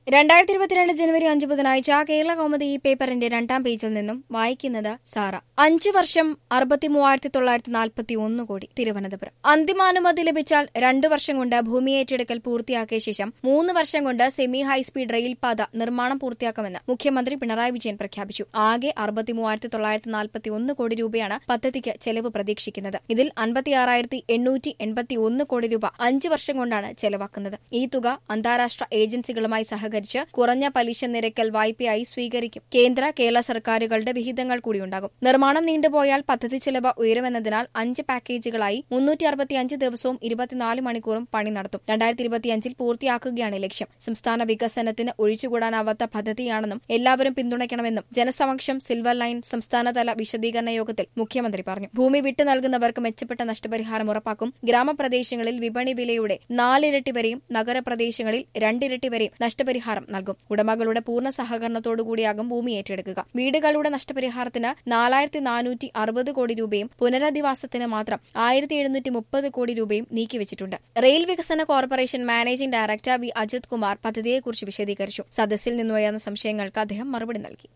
രണ്ടായിരത്തി ഇരുപത്തിരണ്ട് ജനുവരി അഞ്ച് ബുധനാഴ്ച കേരള കൗമുദി ഈ പേപ്പറിന്റെ രണ്ടാം പേജിൽ നിന്നും വായിക്കുന്നത് സാറ അഞ്ചു വർഷം അറുപത്തി മൂവായിരത്തി തൊള്ളായിരത്തി നാൽപ്പത്തി ഒന്ന് കോടി തിരുവനന്തപുരം അന്തിമാനുമതി ലഭിച്ചാൽ രണ്ടു വർഷം കൊണ്ട് ഭൂമി ഏറ്റെടുക്കൽ പൂർത്തിയാക്കിയ ശേഷം മൂന്ന് വർഷം കൊണ്ട് സെമി ഹൈസ്പീഡ് റെയിൽപാത നിർമ്മാണം പൂർത്തിയാക്കുമെന്ന് മുഖ്യമന്ത്രി പിണറായി വിജയൻ പ്രഖ്യാപിച്ചു ആകെ അറുപത്തി മൂവായിരത്തി തൊള്ളായിരത്തി നാൽപ്പത്തി ഒന്ന് കോടി രൂപയാണ് പദ്ധതിക്ക് ചെലവ് പ്രതീക്ഷിക്കുന്നത് ഇതിൽ അൻപത്തിയാറായിരത്തി എണ്ണൂറ്റി എൺപത്തി ഒന്ന് കോടി രൂപ അഞ്ച് വർഷം കൊണ്ടാണ് ചെലവാക്കുന്നത് ഈ തുക അന്താരാഷ്ട്ര ഏജൻസികളുമായി സഹകരിച്ച് കുറഞ്ഞ പലിശ നിരക്കൽ വായ്പയായി സ്വീകരിക്കും കേന്ദ്ര കേരള സർക്കാരുകളുടെ വിഹിതങ്ങൾ കൂടിയുണ്ടാകും നിർമ്മാണം നീണ്ടുപോയാൽ പദ്ധതി ചെലവ് ഉയരുമെന്നതിനാൽ അഞ്ച് പാക്കേജുകളായി മുന്നൂറ്റി അറുപത്തിയഞ്ച് ദിവസവും ഇരുപത്തിനാല് മണിക്കൂറും പണി നടത്തും രണ്ടായിരത്തി ഇരുപത്തിയഞ്ചിൽ പൂർത്തിയാക്കുകയാണ് ലക്ഷ്യം സംസ്ഥാന വികസനത്തിന് ഒഴിച്ചുകൂടാനാവാത്ത പദ്ധതിയാണെന്നും എല്ലാവരും പിന്തുണയ്ക്കണമെന്നും ജനസമക്ഷം സിൽവർ ലൈൻ സംസ്ഥാനതല വിശദീകരണ യോഗത്തിൽ മുഖ്യമന്ത്രി പറഞ്ഞു ഭൂമി വിട്ടു നൽകുന്നവർക്ക് മെച്ചപ്പെട്ട നഷ്ടപരിഹാരം ഉറപ്പാക്കും ഗ്രാമപ്രദേശങ്ങളിൽ വിപണി വിലയുടെ നാലിരട്ടി വരെയും നഗരപ്രദേശങ്ങളിൽ രണ്ടിരട്ടി വരെയും നഷ്ടപരിഹാരം നൽകും ഉടമകളുടെ പൂർണ്ണ സഹകരണത്തോടുകൂടിയാകും ഭൂമി ഏറ്റെടുക്കുക വീടുകളുടെ നഷ്ടപരിഹാരത്തിന് നാലായിരത്തി നാനൂറ്റി അറുപത് കോടി രൂപയും പുനരധിവാസത്തിന് മാത്രം ആയിരത്തി എഴുന്നൂറ്റി മുപ്പത് കോടി രൂപയും നീക്കിവച്ചിട്ടുണ്ട് റെയിൽ വികസന corporation managing director V Ajith Kumar പദ്ധതിയെക്കുറിച്ച് വിശദീകരിച്ചു സദസ്സിൽ നിന്നുയർന്ന സംശയങ്ങൾക്ക് അദ്ദേഹം മറുപടി നൽകി